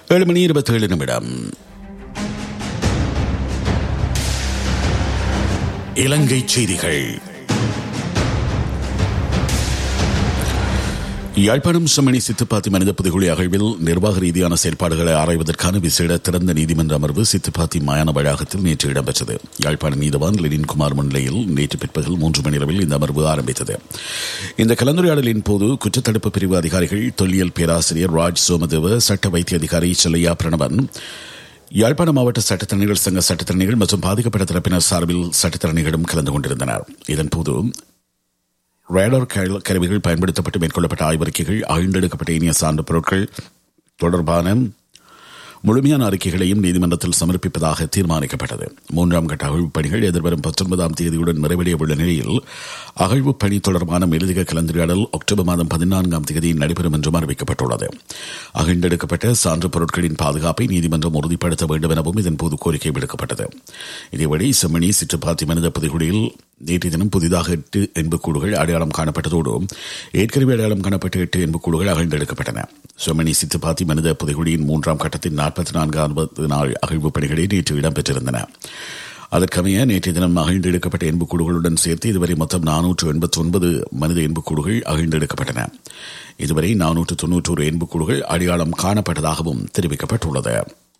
ஏழு மணி இருபத்தேழு நிமிடம் இலங்கை செய்திகள் யாழ்ப்பாணம் செம்மணி சித்துப்பாத்தி மனித புதுகுழி அகழ்வில் நிர்வாக ரீதியான செயல்பாடுகளை ஆராய்வதற்கான விசேட திறந்த நீதிமன்ற அமர்வு சித்துப்பாத்தி மயான வளாகத்தில் நேற்று இடம்பெற்றது யாழ்ப்பாண நீதவான் லெனின்குமார் முன்னிலையில் நேற்று பிற்பகல் மூன்று மணி அளவில் இந்த அமர்வு ஆரம்பித்தது இந்த கலந்துரையாடலின் போது குற்றத்தடுப்பு பிரிவு அதிகாரிகள் தொல்லியல் பேராசிரியர் ராஜ் சோமதேவ சட்ட வைத்திய அதிகாரி செல்லையா பிரணவன் யாழ்ப்பாண மாவட்ட சட்டத்தரணிகள் சங்க சட்டத்தரணிகள் மற்றும் பாதிக்கப்பட்ட தரப்பினர் சார்பில் சட்டத்தரணிகளும் கலந்து கொண்டிருந்தனர் இதன்போது ரேடார் கருவிகள் பயன்படுத்தப்பட்டு மேற்கொள்ளப்பட்ட ஆய்வறிக்கைகள் ஆய்ந்தெடுக்கப்பட்ட இனிய சான்று பொருட்கள் தொடர்பான முழுமையான அறிக்கைகளையும் நீதிமன்றத்தில் சமர்ப்பிப்பதாக தீர்மானிக்கப்பட்டது மூன்றாம் கட்ட அகழ்வு பணிகள் எதிர்வரும் பத்தொன்பதாம் தேதியுடன் நிறைவடைய உள்ள நிலையில் அகழ்வு பணி தொடர்பான மேலதிக கலந்துரையாடல் அக்டோபர் மாதம் பதினான்காம் தேதி நடைபெறும் என்றும் அறிவிக்கப்பட்டுள்ளது அகழ்ந்தெடுக்கப்பட்ட சான்று பொருட்களின் பாதுகாப்பை நீதிமன்றம் உறுதிப்படுத்த வேண்டும் எனவும் இதன்போது கோரிக்கை விடுக்கப்பட்டது இதேவழி செம்மணி சிற்றுப்பாத்தி மனித புதுகுடியில் நேற்றைய தினம் புதிதாக எட்டு எண்புக்கூடுகள் அடையாளம் காணப்பட்டதோடு ஏற்கனவே அடையாளம் காணப்பட்ட எட்டு எண்புக்கூடுகள் அகழ்ந்தெடுக்கப்பட்டன செம்மணி சித்துப்பாத்தி மனித புதைகுடியின் மூன்றாம் கட்டத்தின் நாற்பத்தி நான்காவது நாள் அகழ்வு பணிகளை நேற்று இடம்பெற்றிருந்தன அதற்கமைய நேற்றைய தினம் அகழ்ந்தெடுக்கப்பட்ட எண்புக்கூடுகளுடன் சேர்த்து இதுவரை மொத்தம் நானூற்று எண்பத்தி ஒன்பது மனித எண்புக்கூடுகள் அகழ்ந்தெடுக்கப்பட்டன இதுவரை நானூற்று தொன்னூற்றோரு எண்புக்கூடுகள் அடையாளம் காணப்பட்டதாகவும் தெரிவிக்கப்பட்டுள்ளது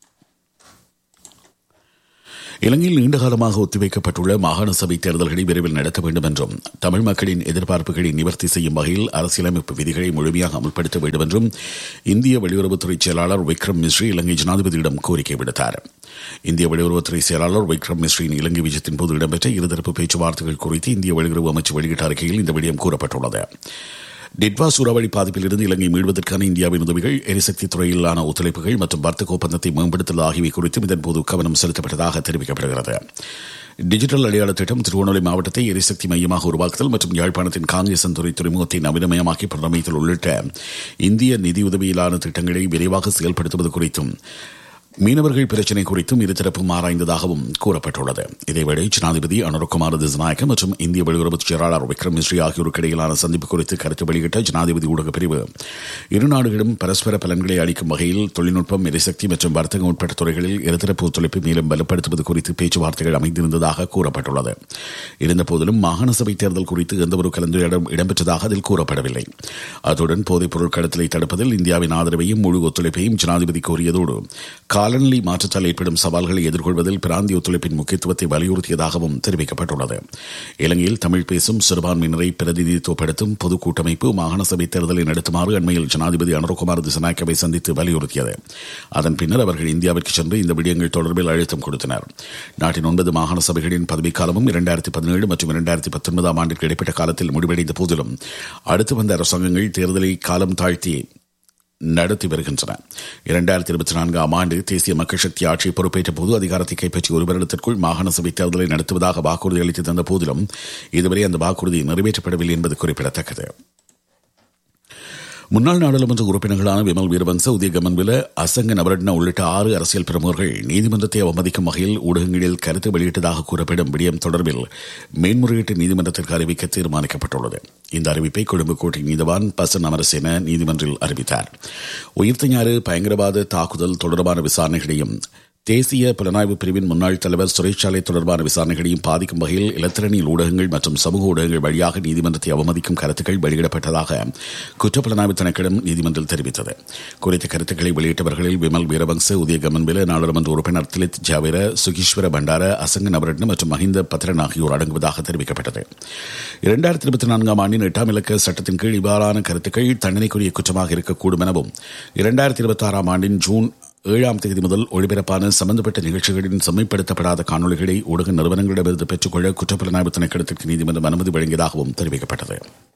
இலங்கையில் நீண்டகாலமாக ஒத்திவைக்கப்பட்டுள்ள மாகாண சபை தேர்தல்களை விரைவில் நடத்த வேண்டும் என்றும் தமிழ் மக்களின் எதிர்பார்ப்புகளை நிவர்த்தி செய்யும் வகையில் அரசியலமைப்பு விதிகளை முழுமையாக அமல்படுத்த வேண்டும் என்றும் இந்திய வெளியுறவுத்துறை செயலாளர் விக்ரம் மிஸ்ரி இலங்கை ஜனாதிபதியிடம் கோரிக்கை விடுத்தார் இந்திய வெளியுறவுத்துறை செயலாளர் விக்ரம் மிஸ்ரியின் இலங்கை விஜயத்தின் போது இடம்பெற்ற இருதரப்பு பேச்சுவார்த்தைகள் குறித்து இந்திய வெளியுறவு அமைச்சு வெளியிட்ட அறிக்கையில் இந்த விடயம் கூறப்பட்டுள்ளது டிட்வா சூறாவளி பாதிப்பில் இருந்து இலங்கை மீள்வதற்கான இந்தியாவின் உதவிகள் எரிசக்தி துறையிலான ஒத்துழைப்புகள் மற்றும் வர்த்தக ஒப்பந்தத்தை மேம்படுத்தல் ஆகியவை குறித்தும் இதன்போது கவனம் செலுத்தப்பட்டதாக தெரிவிக்கப்படுகிறது டிஜிட்டல் அடையாள திட்டம் திருவண்ணாமலை மாவட்டத்தை எரிசக்தி மையமாக உருவாக்குதல் மற்றும் யாழ்ப்பாணத்தின் காங்கேசன் துறை துறைமுகத்தை நவீனமயமாக்கி புனரமைத்தல் உள்ளிட்ட இந்திய நிதியுதவியிலான திட்டங்களை விரைவாக செயல்படுத்துவது குறித்தும் மீனவர்கள் பிரச்சினை குறித்தும் இருதரப்பும் ஆராய்ந்ததாகவும் கூறப்பட்டுள்ளது இதேவேளை ஜனாதிபதி அனுரகுமார் திசநாயக்க மற்றும் இந்திய வெளியுறவு செயலாளர் விக்ரம் மிஸ்ரி ஆகியோருக்கு இடையிலான சந்திப்பு குறித்து கருத்து வெளியிட்ட ஜனாதிபதி ஊடக பிரிவு இரு நாடுகளும் பரஸ்பர பலன்களை அளிக்கும் வகையில் தொழில்நுட்பம் எரிசக்தி மற்றும் வர்த்தகம் உட்பட்ட துறைகளில் இருதரப்பு ஒத்துழைப்பை மேலும் பலப்படுத்துவது குறித்து பேச்சுவார்த்தைகள் அமைந்திருந்ததாக கூறப்பட்டுள்ளது இருந்தபோதிலும் மாகாண சபை தேர்தல் குறித்து எந்தவொரு கலந்துரையாடலும் இடம்பெற்றதாக அதில் கூறப்படவில்லை அத்துடன் போதைப் பொருள் கடத்தலை தடுப்பதில் இந்தியாவின் ஆதரவையும் முழு ஒத்துழைப்பையும் ஜனாதிபதி கோரியதோடு காலநிலை மாற்றத்தால் ஏற்படும் சவால்களை எதிர்கொள்வதில் பிராந்திய ஒத்துழைப்பின் முக்கியத்துவத்தை வலியுறுத்தியதாகவும் தெரிவிக்கப்பட்டுள்ளது இலங்கையில் தமிழ் பேசும் சிறுபான்மையினரை பிரதிநிதித்துவப்படுத்தும் பொது கூட்டமைப்பு மாகாண சபை தேர்தலை நடத்துமாறு அண்மையில் ஜனாதிபதி அனுரகுமார் திசநாயக்கவை சந்தித்து வலியுறுத்தியது அதன் பின்னர் அவர்கள் இந்தியாவிற்கு சென்று இந்த விடயங்கள் தொடர்பில் அழுத்தம் கொடுத்தனர் நாட்டின் ஒன்பது மாகாண சபைகளின் பதவிக்காலமும் இரண்டாயிரத்தி பதினேழு மற்றும் இரண்டாயிரத்தி பத்தொன்பதாம் ஆண்டிற்கு இடைப்பட்ட காலத்தில் முடிவடைந்த போதிலும் அடுத்து வந்த அரசாங்கங்கள் தேர்தலை காலம் தாழ்த்தி நடத்தி வருகின்றன இரண்டாயிரத்தி இருபத்தி நான்காம் ஆண்டு தேசிய மக்கள் சக்தி ஆட்சி பொறுப்பேற்ற போது அதிகாரத்தை கைப்பற்றி ஒரு வருடத்திற்குள் மாகாண சபை தேர்தலை நடத்துவதாக வாக்குறுதி அளித்து தந்த போதிலும் இதுவரை அந்த வாக்குறுதி நிறைவேற்றப்படவில்லை என்பது குறிப்பிடத்தக்கது முன்னாள் நாடாளுமன்ற உறுப்பினர்களான விமல் வீரவன்ச உதய கமன்வில அசங்க நவரட்ன உள்ளிட்ட ஆறு அரசியல் பிரமுகர்கள் நீதிமன்றத்தை அவமதிக்கும் வகையில் ஊடகங்களில் கருத்து வெளியிட்டதாக கூறப்படும் விடயம் தொடர்பில் மேன்முறையீட்டு நீதிமன்றத்திற்கு அறிவிக்க தீர்மானிக்கப்பட்டுள்ளது இந்த அறிவிப்பை கொழும்பு கோட்டை நீதவான் பசன் அமரசேன நீதிமன்றில் அறிவித்தார் உயிர்த்தஞாறு பயங்கரவாத தாக்குதல் தொடர்பான விசாரணைகளையும் தேசிய புலனாய்வு பிரிவின் முன்னாள் தலைவர் சிறைச்சாலை தொடர்பான விசாரணைகளையும் பாதிக்கும் வகையில் இலத்திரனியல் ஊடகங்கள் மற்றும் சமூக ஊடகங்கள் வழியாக நீதிமன்றத்தை அவமதிக்கும் கருத்துக்கள் வெளியிடப்பட்டதாக குற்றப்புலனாய்வு திணைக்களம் நீதிமன்றில் தெரிவித்தது குறித்த கருத்துக்களை வெளியிட்டவர்களில் விமல் வீரவங்ச உதய கமன்பில நாடாளுமன்ற உறுப்பினர் திலித் ஜாவேர சுகீஸ்வர பண்டார அசங்க நவரட்ன மற்றும் மஹிந்த பத்ரன் ஆகியோர் அடங்குவதாக தெரிவிக்கப்பட்டது இரண்டாயிரத்தி இருபத்தி நான்காம் ஆண்டின் எட்டாம் இலக்க சட்டத்தின் கீழ் இவ்வாறான கருத்துக்கள் தண்டனைக்குரிய குற்றமாக இருக்கக்கூடும் எனவும் இரண்டாயிரத்தி இருபத்தி ஆறாம் ஆண்டின் ஜூன் ஏழாம் தேதி முதல் ஒளிபரப்பான சம்பந்தப்பட்ட நிகழ்ச்சிகளின் செம்மைப்படுத்தப்படாத காணொலிகளை ஊடக நிறுவனங்களிடமிருந்து பெற்றுக்கொள்ள குற்றப்புலனாய்வு திணைக்களத்திற்கு நீதிமன்றம் அனுமதி வழங்கியதாகவும் தெரிவிக்கப்பட்டது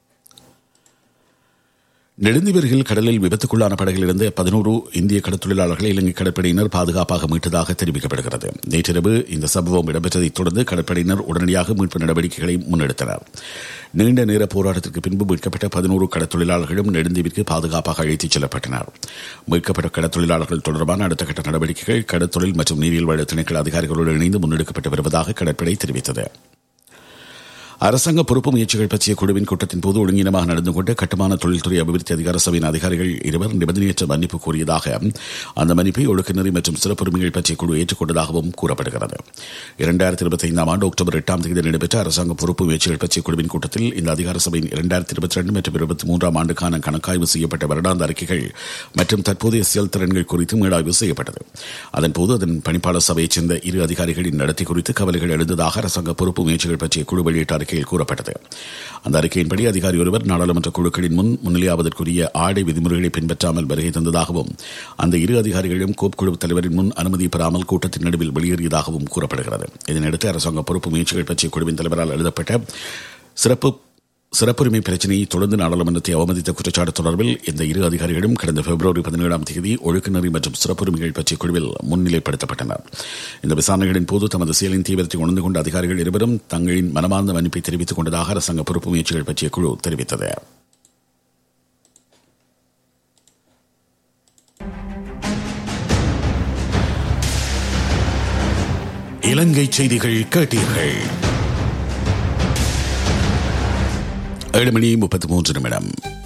நெடுந்தீவர்கள் கடலில் விபத்துக்குள்ளான படகில் இருந்த பதினோரு இந்திய கடற்தொழிலாளர்களை இலங்கை கடற்படையினர் பாதுகாப்பாக மீட்டதாக தெரிவிக்கப்படுகிறது நேற்றிரவு இந்த சம்பவம் இடம்பெற்றதைத் தொடர்ந்து கடற்படையினர் உடனடியாக மீட்பு நடவடிக்கைகளை முன்னெடுத்தனர் நீண்ட நேர போராட்டத்திற்கு பின்பு மீட்கப்பட்ட பதினோரு கடற்தொழிலாளர்களும் நெடுந்தீவிற்கு பாதுகாப்பாக அழைத்துச் செல்லப்பட்டனர் மீட்கப்பட்ட கடற்தொழிலாளர்கள் தொடர்பான அடுத்த கட்ட நடவடிக்கைகள் கடற்தொழில் மற்றும் நீரியல் வள திணைக்கள அதிகாரிகளுடன் இணைந்து முன்னெடுக்கப்பட்டு வருவதாக கடற்படை தெரிவித்தது அரசாங்க பொறுப்பு முயற்சிகள் பற்றிய குழுவின் கூட்டத்தின் போது ஒழுங்கீனமாக நடந்து கொண்டு கட்டுமான தொழில்துறை அபிவிருத்தி அதிகார சபையின் அதிகாரிகள் இருவர் நிபந்தனையற்ற மன்னிப்பு கோரியதாக அந்த மன்னிப்பை ஒழுக்குநெறி மற்றும் சிறப்புரிமைகள் பற்றிய குழு ஏற்றுக்கொண்டதாகவும் கூறப்படுகிறது இரண்டாயிரத்தி இருபத்தி ஐந்தாம் ஆண்டு அக்டோபர் எட்டாம் தேதி நடைபெற்ற அரசாங்க பொறுப்பு முயற்சிகள் பற்றிய குழுவின் கூட்டத்தில் இந்த அதிகார சபையின் இரண்டாயிரத்தி இருபத்தி ரெண்டு மற்றும் இருபத்தி மூன்றாம் ஆண்டுக்கான கணக்காய்வு செய்யப்பட்ட வருடாந்த அறிக்கைகள் மற்றும் தற்போதைய செயல்திறன்கள் குறித்து மீளாய்வு செய்யப்பட்டது அதன்போது அதன் பணிப்பாளர் சபையைச் சேர்ந்த இரு அதிகாரிகளின் நடத்தை குறித்து கவலைகள் எழுந்ததாக அரசாங்க பொறுப்பு முயற்சிகள் பற்றிய குழு வெளியிட்ட அறிக்கையில் கூறப்பட்டது அந்த அறிக்கையின்படி அதிகாரி ஒருவர் நாடாளுமன்ற குழுக்களின் முன் முன்னிலையாவதற்குரிய ஆடை விதிமுறைகளை பின்பற்றாமல் வருகை தந்ததாகவும் அந்த இரு அதிகாரிகளும் கோப் குழு தலைவரின் முன் அனுமதி பெறாமல் கூட்டத்தின் நடுவில் வெளியேறியதாகவும் கூறப்படுகிறது இதனையடுத்து அரசாங்க பொறுப்பு முயற்சிகள் பற்றிய குழுவின் தலைவரால் எழுதப்பட்ட சிறப்பு சிறப்புரிமை பிரச்சினையை தொடர்ந்து நாடாளுமன்றத்தை அவமதித்த குற்றச்சாட்டு தொடர்பில் இந்த இரு அதிகாரிகளும் கடந்த பிப்ரவரி பதினேழாம் தேதி ஒழுக்குநெறி மற்றும் சிறப்புரிமைகள் பற்றிய குழுவில் முன்னிலைப்படுத்தப்பட்டனர் இந்த விசாரணைகளின் போது தமது செயலின் தீவிரத்தை உணர்ந்து கொண்ட அதிகாரிகள் இருவரும் தங்களின் மனமார்ந்த மன்னிப்பை தெரிவித்துக் கொண்டதாக அரசாங்க பொறுப்பு முயற்சிகள் பற்றிய குழு தெரிவித்தது இலங்கை செய்திகள் கேட்டீர்கள் ஏழு மணி முப்பத்தி மூன்று நிமிடம்